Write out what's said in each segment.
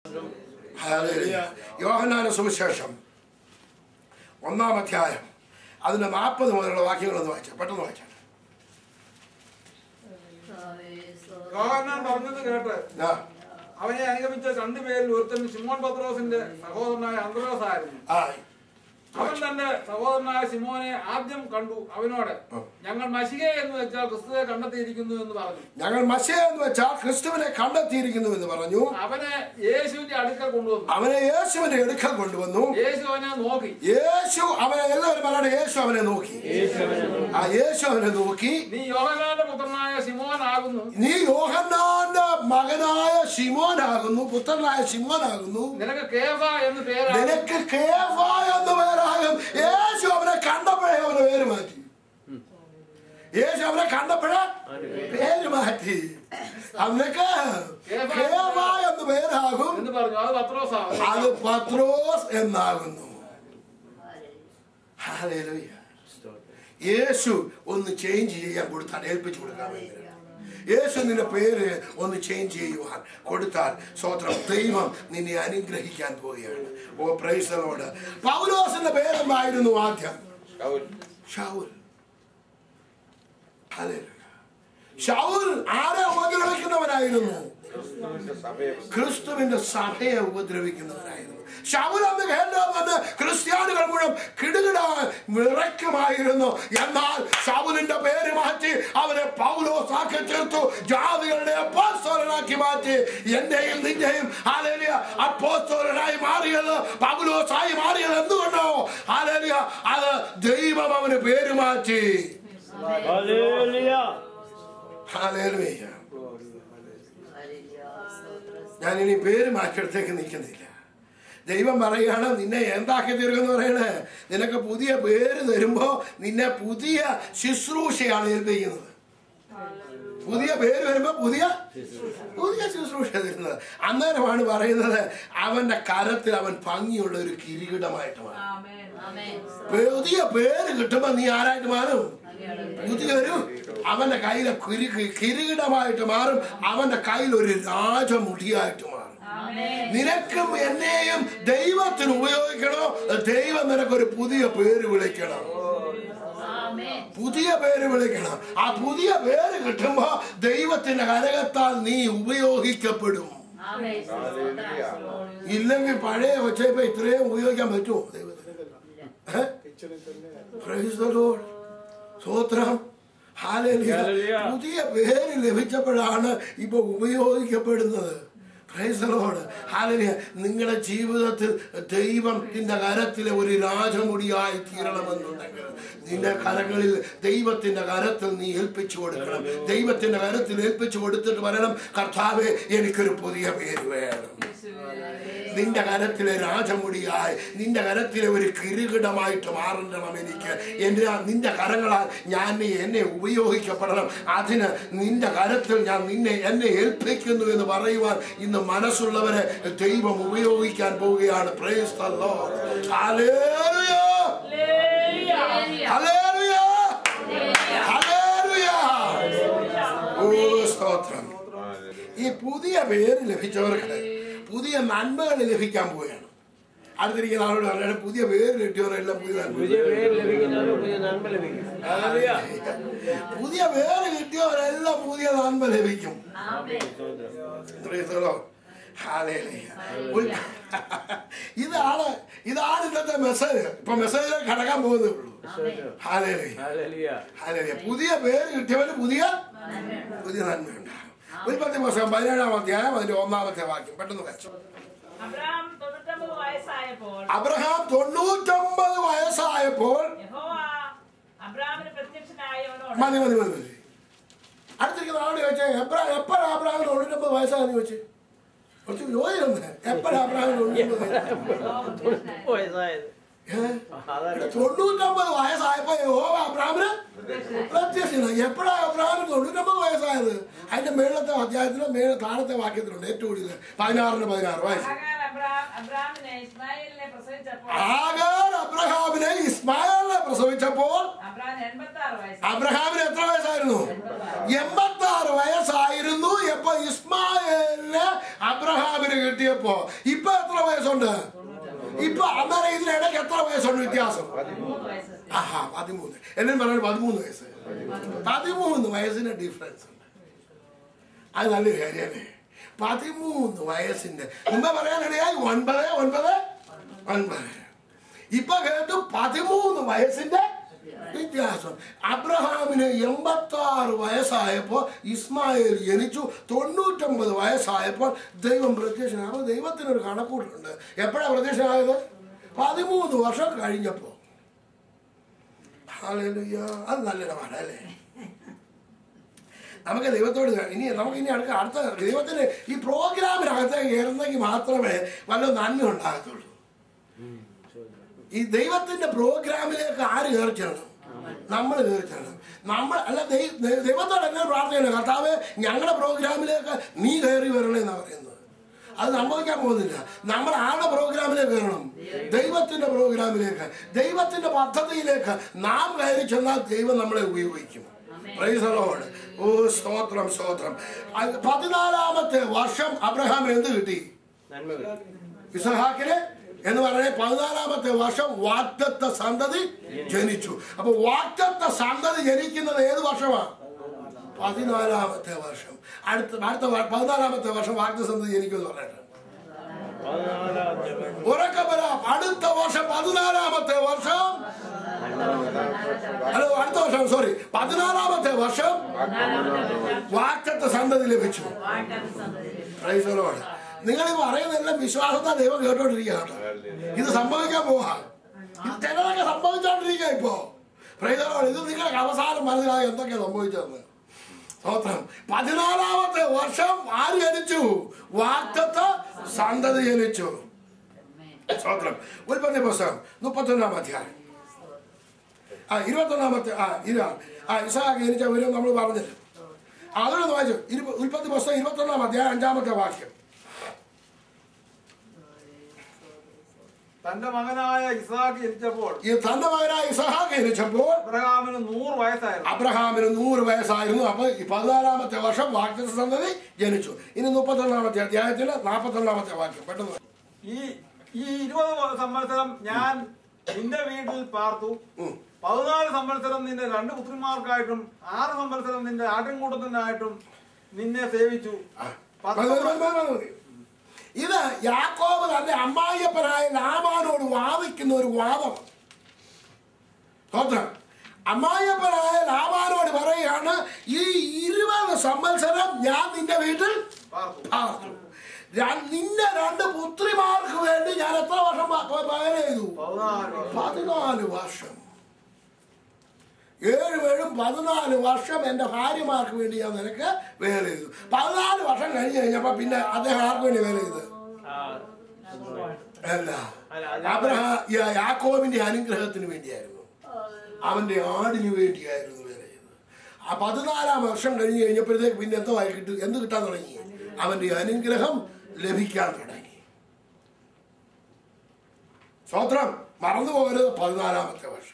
Hallelujah. യോഹന്നാന്റെ സുവിശേഷം ഒന്നാം അധ്യായം അതിന്റെ നാൽപ്പത് മുതലുള്ള വാക്യങ്ങളൊന്ന് വായിച്ചാൽ പെട്ടെന്ന് വായിച്ചാൽ യോഹന്നാൻ പറഞ്ഞത് കേട്ട് ആ, അവനെ അനുഗമിച്ച രണ്ടുപേരിൽ ഒരുത്തൻ ശിമോൻ പത്രോസിന്റെ സഹോദരനായ അന്ത്രോസ് ആയിരുന്നു ആ, അവൻ തന്റെ സഹോദരനായ ശിമോനെ ആദ്യം കണ്ടു അവനോട് ഞങ്ങൾ മഷിക എന്ന് വെച്ചാൽ ക്രിസ്തുവെ കണ്ടെത്തിയിരിക്കുന്നു എന്ന് പറഞ്ഞു ഞങ്ങൾ മശയ എന്ന് വെച്ചാൽ ക്രിസ്തുവിനെ കണ്ടെത്തിയിരിക്കുന്നു എന്ന് പറഞ്ഞു അവനെ യേശുവിന്റെ അടുക്കൽ കൊണ്ടുവന്നു അവനെ യേശുവിന്റെ എടുക്കൽ കൊണ്ടുവന്നു യേശു അവനെ നോക്കി യേശു അവനെ എല്ലാവരും പറയട്ടെ യേശു അവനെ നോക്കി ആ യേശു അവനെ നോക്കി നീ യോഹനാന്റെ പുത്രനായ ശിമോൻ ആകുന്നു നീ യോഹന്നാന്റെ മകനായ ശിമോനാകുന്നു പുത്രനായ ശിമോനാകുന്നു നിനക്ക് കേഫ എന്ന് പേരാണ് നിനക്ക് കേഫ എന്ന് പേരാകും യേശു അവനെ കണ്ടപ്പോഴേ അവനെ പേര് മാറ്റി യേശു അവനെ കണ്ടപ്പോഴേ പേര് മാറ്റി അവനക്ക് കേഫ എന്ന് പേരാകും എന്ന് പറഞ്ഞു അത് പത്രോസാണ് അത് പത്രോസ് എന്നാകുന്നു ഹല്ലേലൂയ. യേശു ഒന്ന് ചേഞ്ച് ചെയ്യാൻ കൊടുത്താൽ ഏൽപ്പിച്ചു കൊടുക്കാൻ വേണ്ടി യേശു നിന്റെ പേര് ഒന്ന് ചേഞ്ച് ചെയ്യുവാൻ കൊടുത്താൽ സ്വത്രം ദൈവം നിന്നെ അനുഗ്രഹിക്കാൻ പോവുകയാണ് ഓ പ്രൈസലോട് പൗലോസിന്റെ പേരെന്തായിരുന്നു ആദ്യം ഷൗൽ ഹല്ലേലൂയ. ഷൗൽ ആരെ ഉപദ്രവിക്കുന്നവനായിരുന്നു ക്രിസ്തുവിന്റെ സഭയെ ഉപദ്രവിക്കുന്നവരായിരുന്നു ശൗൽ അന്ന് കേരളമെന്ന് ക്രിസ്ത്യാനികൾ മുഴുവൻ കിടുകിട വിറയ്ക്കുമായിരുന്നു എന്നാൽ ശൗലിന്റെ പേര് മാറ്റി അവനെ പൗലോസ് ആക്കി ചേർത്തു ജാതികളുടെ അപ്പോസ്തലനാക്കി മാറ്റി എന്റെയും നിന്റെയും ഹാലേലിയ അപ്പോസ്തലനായി മാറിയത് പൗലോസായി മാറിയത് എന്തുകൊണ്ടോ ഹാലേലിയ അത് ദൈവം അവന് പേര് മാറ്റി ഹാലേലുയ ഞാൻ ഇനി പേര് മാറ്റിടത്തേക്ക് നിൽക്കുന്നില്ല ദൈവം പറയാണ് നിന്നെ എന്താക്കി തീർക്കെന്ന് പറയണേ നിനക്ക് പുതിയ പേര് തരുമ്പോ നിന്നെ പുതിയ ശുശ്രൂഷയാണ് ഏൽപ്പിക്കുന്നത് പുതിയ പേര് വരുമ്പോ പുതിയ പുതിയ ശുശ്രൂഷ തരുന്നത് അന്നേരമാണ് പറയുന്നത് അവന്റെ കരത്തിൽ അവൻ ഭംഗിയുള്ള ഒരു കിരീടമായിട്ട് മാറും പുതിയ പേര് കിട്ടുമ്പോ നീ ആരായിട്ട് മാറും പുതിയൊരു അവന്റെ കയ്യിലെ കിരി കിരീടമായിട്ട് മാറും അവന്റെ കയ്യിൽ ഒരു രാജമുടിയായിട്ട് മാറും നിനക്കും എന്നെയും ദൈവത്തിന് ഉപയോഗിക്കണോ ദൈവം നിനക്കൊരു പുതിയ പേര് വിളിക്കണം പുതിയ പേര് വിളിക്കണം ആ പുതിയ പേര് കിട്ടുമ്പോ ദൈവത്തിന്റെ കരകത്താൽ നീ ഉപയോഗിക്കപ്പെടും ഇല്ലെങ്കിൽ പഴയ ഒച്ചയപ്പോ ഇത്രയും ഉപയോഗിക്കാൻ പറ്റുമോ ദൈവത്തിന് ഏ? Praise the Lord. സ്തോത്രം Hallelujah. Hallelujah. പുതിയ പേര് ലഭിച്ചപ്പോഴാണ് ഇപ്പൊ ഉപയോഗിക്കപ്പെടുന്നത് Praise the Lord. Hallelujah. നിങ്ങളുടെ ജീവിതത്തിൽ ദൈവത്തിന്റെ കരത്തിലെ ഒരു രാജമുടിയായി തീരണമെന്നുണ്ടെങ്കിൽ നിന്റെ കരങ്ങളിൽ ദൈവത്തിന്റെ കരത്തിൽ നീ ഏൽപ്പിച്ചു കൊടുക്കണം ദൈവത്തിന്റെ കരത്തിൽ ഏൽപ്പിച്ചു കൊടുത്തിട്ട് പറയണം കർത്താവെ എനിക്കൊരു പുതിയ പേര് വേണം നിന്റെ കരത്തിലെ രാജമുടിയായി നിന്റെ കരത്തിലെ ഒരു കിരീടമായിട്ട് മാറണം എനിക്ക് എന്റെ നിന്റെ കരങ്ങളാൽ ഞാൻ നീ എന്നെ ഉപയോഗിക്കപ്പെടണം അതിന് നിന്റെ കരത്തിൽ ഞാൻ നിന്നെ എന്നെ ഏൽപ്പിക്കുന്നു എന്ന് പറയുവാൻ ഇന്ന് മനസ്സുള്ളവരെ ദൈവം ഉപയോഗിക്കാൻ പോവുകയാണ് Praise the Lord. Hallelujah. Hallelujah. Hallelujah. ഓ സ്തോത്രം ഈ പുതിയ പേര് ലഭിച്ചവർക്ക് പുതിയ നന്മകൾ ലഭിക്കാൻ പോവുകയാണ് അടുത്തിരിക്കുന്ന ആളോട് പറഞ്ഞാൽ പുതിയ പേര് കിട്ടിയവരെല്ലാം പുതിയ നന്മ പുതിയ പേര് ലഭിക്കുന്നവർക്ക് പുതിയ നന്മ ലഭിക്കും ഹല്ലേലൂയ. പുതിയ പേര് കിട്ടിയവരെല്ലാം പുതിയ നന്മ ലഭിക്കും Praise the Lord. Hallelujah. ഉൽ- ഇതാണ് ഇതാണ് ഇന്നത്തെ മെസ്സേജ് ഇപ്പൊ മെസ്സേജിലേക്ക് കടക്കാൻ പോകുന്നേ ഉള്ളൂ Hallelujah. ഹല്ലേലൂയ. Hallelujah. പുതിയ പേര് കിട്ടിയവന് പുതിയ പുതിയ നന്മയുണ്ടാകും ഉൽപ്പത്തി പുസ്തകം പതിനേഴാം അധ്യായം അതിന്റെ ഒന്നാമത്തെ വാക്യം പെട്ടെന്ന് വെച്ചു അബ്രഹാം തൊണ്ണൂറ്റൊമ്പത് വയസ്സായപ്പോൾ അബ്രഹാം തൊണ്ണൂറ്റൊമ്പത് വയസ്സായപ്പോൾ യഹോവ അബ്രഹാമിന് പ്രത്യക്ഷനായി അവനോട് മതി മതി മതി മതി അടുത്തിരിക്കുന്ന ആളോട് ചോദിച്ചേ എപ്പോഴാ എപ്പോഴാ അബ്രഹാമിന് തൊണ്ണൂറ്റൊമ്പത് വയസ്സായെന്ന് ചോദിച്ചു കുറച്ച് ചോദ്യമൊന്ന് എപ്പോഴാ അബ്രഹാമിന് തൊണ്ണൂറ്റൊമ്പത് വയസ്സ്? വയസ്സായത് ഏ? അതാണ് തൊണ്ണൂറ്റൊമ്പത് വയസ്സായപ്പോ യഹോവ അബ്രഹാമിന് പ്രത്യക്ഷനായി എപ്പോഴാ അബ്രഹാമിന് തൊണ്ണൂറ്റൊമ്പത് വയസ്സായത് അതിന്റെ മേളത്തെ അധ്യായത്തിലും മേള താഴത്തെ വാക്യത്തിലുണ്ട് ഏറ്റവും കൂടുതൽ പതിനാറിന് പതിനാറ് വയസ്സ് ആകാർ അബ്രഹാം അബ്രഹാമിനെ ഇസ്മായിലിനെ പ്രസവിച്ചപ്പോൾ ആകാർ അബ്രഹാമിനെ ഇസ്മായിലിനെ പ്രസവിച്ചപ്പോൾ അബ്രഹാം എൺപത്തി ആറ് വയസ്സ് അബ്രഹാമിന് എത്ര വയസ്സായിരുന്നു എൺപത്തി ആറ് വയസ്സായിരുന്നു എപ്പോ ഇസ്മായിലിനെ അബ്ര അബ്രഹാമിന് കിട്ടിയപ്പോ ഇപ്പൊ എത്ര വയസ്സുണ്ട് ഇപ്പൊ അന്നേരം ഇതിനിടയ്ക്ക് എത്ര വയസ്സുണ്ട് വ്യത്യാസം മൂന്ന് വയസ്സ് ആഹാ പതിമൂന്ന് എല്ലാം പറഞ്ഞാൽ പതിമൂന്ന് വയസ്സ് പതിമൂന്ന് വയസ്സിന് ഡിഫറൻസ് ഉണ്ട് അത് നല്ലൊരു കാര്യമല്ലേ പതിമൂന്ന് വയസ്സിന്റെ മുമ്പേ പറയാനിടയായി ഒൻപത് ഒൻപത് ഒൻപത് ഇപ്പൊ കേട്ടു പതിമൂന്ന് വയസ്സിന്റെ വ്യത്യാസം അബ്രഹാമിന് എൺപത്തി ആറ് വയസ്സായപ്പോ ഇസ്മായിൽ ജനിച്ചു തൊണ്ണൂറ്റൊമ്പത് വയസ്സായപ്പോൾ ദൈവം പ്രത്യക്ഷനായി അപ്പൊ ദൈവത്തിനൊരു കണക്കൂട്ടുണ്ട് എപ്പോഴാണ് പ്രത്യക്ഷനായത് പതിമൂന്ന് വർഷം കഴിഞ്ഞപ്പോ ഹല്ലേലൂയ. അത് നല്ലൊരു അല്ലേ നമുക്ക് ദൈവത്തോട് ഇനി നമുക്ക് ഇനി അടുത്ത അടുത്ത ദൈവത്തിന് ഈ പ്രോഗ്രാമിനകത്തേക്ക് കയറുന്നെങ്കിൽ മാത്രമേ വല്ല നന്മ ഉണ്ടാകത്തുള്ളൂ ഈ ദൈവത്തിന്റെ പ്രോഗ്രാമിലേക്ക് ആര് കയറി ചെല്ലണം നമ്മൾ കയറി ചെല്ലണം നമ്മൾ അല്ല ദൈ- ദൈ- ദൈവത്തോട് എങ്ങനെ പ്രാർത്ഥന കർത്താവ് ഞങ്ങളുടെ പ്രോഗ്രാമിലേക്ക് നീ കയറി വരണേ എന്നാ പറയുന്നത് അത് സംഭവിക്കാൻ പോകുന്നില്ല നമ്മൾ ആരുടെ പ്രോഗ്രാമിലേക്ക് കയറണം ദൈവത്തിന്റെ പ്രോഗ്രാമിലേക്ക് ദൈവത്തിന്റെ പദ്ധതിയിലേക്ക് നാം കയറി ചെന്നാൽ ദൈവം നമ്മളെ ഉപയോഗിക്കും Praise the Lord. ഓ സ്തോത്രം സ്തോത്രം അത് പതിനാലാമത്തെ വർഷം അബ്രഹാമിന് എന്ത് കിട്ടി നന്മ കിട്ടും ഇസഹാക്കിന് എന്ന് പറഞ്ഞ പതിനാലാമത്തെ വർഷം വാക്തത്വ സന്തതി ജനിച്ചു അപ്പൊ വാക്തത്വ സന്തതി ജനിക്കുന്നത് ഏത് വർഷമാണ് പതിനാലാമത്തെ വർഷം അടുത്ത അടുത്ത വ- പതിനാലാമത്തെ വർഷം വാക്ത സന്തതി ജനിക്കുമെന്ന് പറഞ്ഞിട്ട് പതിനാലാമത്തെ വർഷം. ഉറക്കെ വരാം അടുത്ത വർഷം പതിനാലാമത്തെ വർഷം ഹലോ അടുത്ത വർഷം സോറി പതിനാലാമത്തെ വർഷം വാക്തത്വ സന്തതി ലഭിച്ചു Praise the Lord. നിങ്ങൾ ഈ പറയുന്നതെല്ലാം വിശ്വാസത്താ ദൈവം കേട്ടോണ്ടിരിക്കുക കേട്ടോ ഇത് സംഭവിക്കാൻ പോവാ ഇത് ചിലതൊക്കെ സംഭവിച്ചോണ്ടിരിക്കുക ഇപ്പോ Praise the Lord. ഇത് നിങ്ങൾക്ക് അവസാനം മനസ്സിലായി എന്തൊക്കെയാ സംഭവിച്ചതെന്ന് സ്തോത്രം പതിനാലാമത്തെ വർഷം ആര് ജനിച്ചു വാക്തത്വ സന്തതി ജനിച്ചു സ്തോത്രം ഉൽപ്പത്തി പുസ്തകം മുപ്പത്തൊന്നാം അധ്യായം ആ ഇരുപത്തൊന്നാമത്തെ ആ ഇര ആ ഇസാഖ് ജനിച്ച വിവരം നമ്മൾ പറഞ്ഞില്ല അതൊന്ന് വായിച്ചു ഇരു- ഉൽപ്പത്തി പുസ്തകം ഇരുപത്തൊന്നാം അധ്യായം അഞ്ചാമത്തെ വാക്യം തന്റെ മകനായ ഇസാഖ് ജനിച്ചപ്പോൾ ഈ തന്റെ മകനായ ഇസഹാക്ക് ജനിച്ചപ്പോൾ അബ്രഹാമിന് നൂറ് വയസ്സായിരുന്നു അബ്രഹാമിന് നൂറ് വയസ്സായിരുന്നു അപ്പൊ ഈ പതിനാലാമത്തെ വർഷം വാക്തത്വ സന്തതി ജനിച്ചു ഇനി മുപ്പത്തൊന്നാമത്തെ അധ്യായത്തില് നാൽപ്പത്തൊന്നാമത്തെ വാക്യം പെട്ടെന്ന് ഈ ഈ ഇരുപത് സംവത്സരം ഞാൻ നിന്റെ വീട്ടിൽ പാർത്തു ഉം. പതിനാല് സംവത്സരം നിന്റെ രണ്ട് പുത്രിമാർക്കായിട്ടും ആറ് സംവത്സരം നിന്റെ ആട്ടിൻകൂട്ടത്തിനായിട്ടും നിന്നെ സേവിച്ചു പത്ത് മതി, മതി, മതി, മതി, മതി. ഇത് യാക്കോബ് തന്റെ അമ്മായിയപ്പനായ ലാബാനോട് വാദിക്കുന്ന ഒരു വാദം സ്തോത്രം അമ്മായിയപ്പനായ ലാബാനോട് പറയുകയാണ് ഈ ഇരുപത് സംവത്സരം ഞാൻ നിന്റെ വീട്ടിൽ പാർത്തു പാർത്തു ര- നിന്റെ രണ്ട് പുത്രിമാർക്ക് വേണ്ടി ഞാൻ എത്ര വർഷം പ- പ- പകരം ചെയ്തു പതിനാല് വർഷം. പതിനാല് വർഷം ഏഴ് ഏഴും പതിനാല് വർഷം എൻ്റെ ഭാര്യമാർക്ക് വേണ്ടി ഞാൻ നിനക്ക് വേല ചെയ്തു പതിനാല് വർഷം കഴിഞ്ഞ് കഴിഞ്ഞപ്പോ പിന്നെ അദ്ദേഹം ആർക്ക് വേണ്ടി വേല ചെയ്ത് ആ, അല്ല അല്ല, അല്ല. അബ്രഹാ യാ- യാക്കോബിന്റെ അനുഗ്രഹത്തിന് വേണ്ടിയായിരുന്നു അവന്റെ ആടിന് വേണ്ടിയായിരുന്നു വേല ചെയ്തത് ആ പതിനാലാം വർഷം കഴിഞ്ഞ് കഴിഞ്ഞപ്പോഴത്തേക്ക് പിന്നെ എന്തോ ആയി കിട്ടും എന്ത് കിട്ടാൻ തുടങ്ങി അവന്റെ അനുഗ്രഹം ലഭിക്കാൻ തുടങ്ങി സ്വത്രം മറന്നു പോകരുത് പതിനാലാമത്തെ വർഷം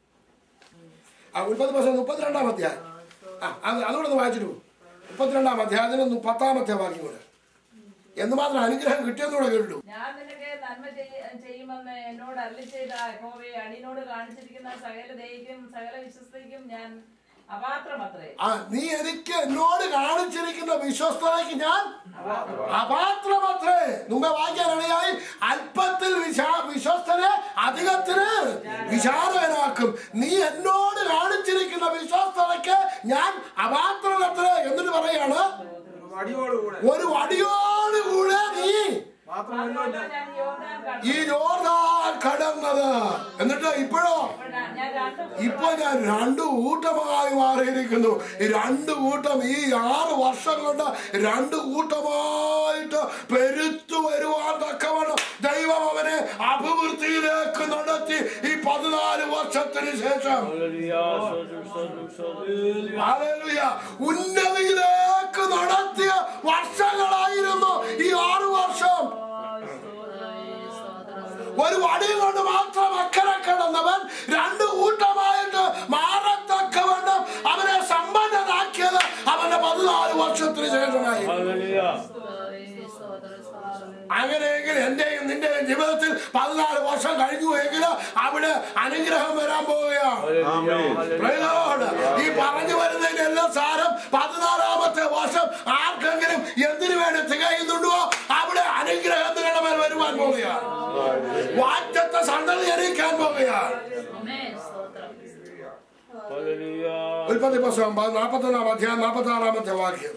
ആ മുപ്പത് വർഷം മുപ്പത്തിരണ്ടാം അധ്യായം ആ അത് അതുകൂടെ ഒന്ന് വായിച്ചിട്ടു മുപ്പത്തിരണ്ടാം അധ്യായത്തിന് പത്താമത്തെ വാക്യം കൂടെ എന്തുമാത്രം അനുഗ്രഹം കിട്ടിയെന്നൂടെ കേട്ടു ഞാൻ നിനക്ക് നന്മ ചെയ്യ- ചെയ്യുമെന്ന് എന്നോട് അരളി ചെയ്ത യഹോവയെ അടിയനോട് കാണിച്ചിരിക്കുന്ന സകല ദയക്കും സകല വിശ്വസ്തയ്ക്കും ഞാൻ അപാത്രമത്രേ ആ നീ എനിക്ക് എന്നോട് കാണിച്ചിരിക്കുന്ന വിശ്വസ്തതയ്ക്ക് ഞാൻ അപാത്രമത്രേ മുമ്പേ വായിക്കാനിടയായി അല്പത്തിൽ വിശാ- വിശ്വസ്തനെ അധികത്തിന് വിശാലനാക്കും നീ എന്നോട് കാണിച്ചിരിക്കുന്ന വിശ്വസ്തതയ്ക്ക് ഞാൻ അപാത്രമത്രേ എന്നിട്ട് പറയാണ് വടിയോടുകൂടെ ഒരു വടിയോടുകൂടെ നീ മാത്രമല്ല അതുകൊണ്ട് ഞാൻ യോർദാൻ ഈ കടന്നു യോർദാൻ കടന്നത് എന്നിട്ട് ഇപ്പോഴോ അപ്പോൾ ഞാൻ- ഞാൻ രണ്ട് ഇപ്പൊ ഞാൻ രണ്ടു കൂട്ടമായി മാറിയിരിക്കുന്നു ഈ രണ്ട് കൂട്ടം ഈ ആറ് വർഷം കൊണ്ട് രണ്ട് കൂട്ടമായിട്ട് പെരുത്തു വരുവാൻ തക്കവണ്ണം ദൈവം അവനെ അഭിവൃദ്ധിയിലേക്ക് നടത്തി ഈ പതിനാല് വർഷത്തിന് ശേഷം ഹല്ലേലൂയ, സ്തോത്രം, സ്തോത്രം, സ്തോത്രം. ഹല്ലേലൂയ, ഉന്നതിയിലേക്ക് നടത്തിയ വർഷങ്ങളായിരുന്നു ഈ ആറ് വർഷം ഒരു വടി കൊണ്ട് മാത്രം അക്കരെ കിടന്നവൻ രണ്ട് കൂട്ടമായിട്ട് മാറത്തക്കവണ്ണം അവനെ സമ്പന്നനാക്കിയത് അവന്റെ പതിനാല് വർഷത്തിന് ശേഷമായി ഹല്ലേലൂയ. അങ്ങനെയെങ്കിൽ എന്റെയും നിന്റെയും ജീവിതത്തിൽ പതിനാല് വർഷം കഴിഞ്ഞു എങ്കിൽ അവിടെ അനുഗ്രഹം വരാൻ പോവുകയാണ് Praise the Lord. ഈ പറഞ്ഞു വരുന്നതിനെല്ലാം സാരം പതിനാലാമത്തെ വർഷം ആർക്കെങ്കിലും എന്തിനു വേണ്ടി തികയുന്നുണ്ടോ അവിടെ അനുഗ്രഹം നിങ്ങളുടെ മേൽ വരുവാൻ പോവുകയാണ് വാറ്റത്തെ സന്തതി അറിയിക്കാൻ പോവുകയാണ് ഉൽപ്പത്തി പുസ്തകം നാൽപ്പത്തൊന്നാം അധ്യായം നാൽപ്പത്തി ആറാമത്തെ വാക്യം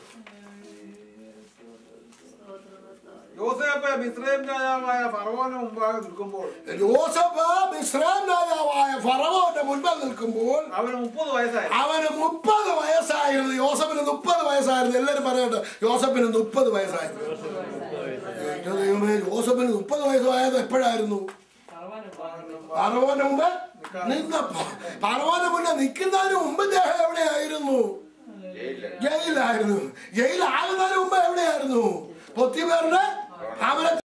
യോസേഫ് മിസ്രൈം രാജാവായ ഫറവോന് മുമ്പാകെ നിൽക്കുമ്പോൾ യോസഫ് ഇസ്രായേൽ രാജാവായ ഫറവോന്റെ മുൻപിൽ നിൽക്കുമ്പോൾ അവന് മുപ്പത് വയസ്സായി അവന് മുപ്പത് വയസ്സായിരുന്നു യോസഫിന് മുപ്പത് വയസ്സായിരുന്നു എല്ലാരും പറയട്ടെ യോസഫിന് മുപ്പത് വയസ്സായിരുന്നു എന്റെ ദൈവമേ യോസഫിന് മുപ്പത് വയസ്സായത് എപ്പോഴായിരുന്നു പറവോന്റെ മുമ്പ് നിന്നപ്പോ പറവോന്റെ മുന്നേ നിൽക്കുന്നതിന് മുമ്പ് ദേഹം എവിടെയായിരുന്നു ജയിലായിരുന്നു ജയിലാകുന്നതിന് മുമ്പ് എവിടെയായിരുന്നു പൊത്തിപേറിന് അവരെ